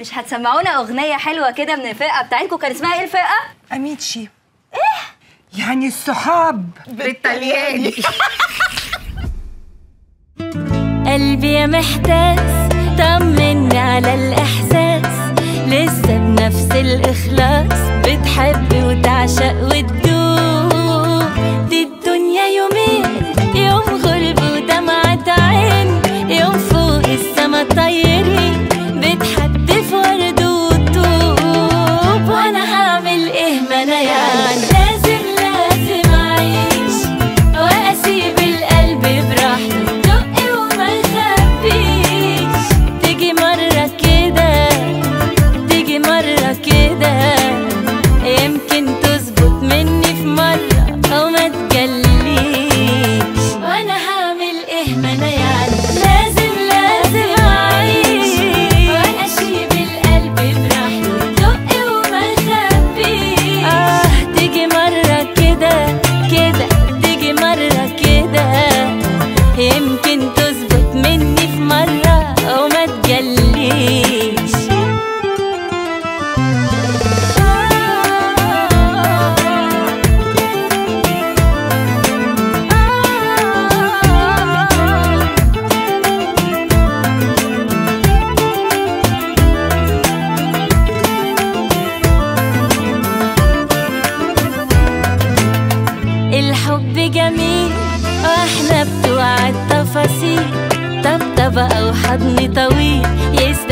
مش هتسمعونا اغنيه حلوه كده من الفرقه بتاعتكم كان اسمها ايه الفرقه أميتشي ايه يعني الصحاب بالطلياني قلبي يا محتاس طمني على الإحساس لسه بنفس الإخلاص بتحب وتعشق وتدوب دي الدنيا يومين يوم غلب ودمعة عين يوم فوق السما طايرين بتحدف ورد وطوب وأنا هعمل إيه ما أنا يعني لازم لازم أعيش واسيب القلب براحته دق وما نخبيش تيجي مرة كده تيجي مرة كده يمكن تظبط مني في مرة أو ما تجليش وأنا هعمل إيه ما أنا يعني لازم لازم أعيش وأسيب القلب براحته دق وما نخبيش آه تيجي مرة كده كده تيجي مرة كده يمكن تظبط مني في مرة أو ما تجليش الحب جميل واحنا بتوع التفاصيل طبطبة او حضن طويل يستاهل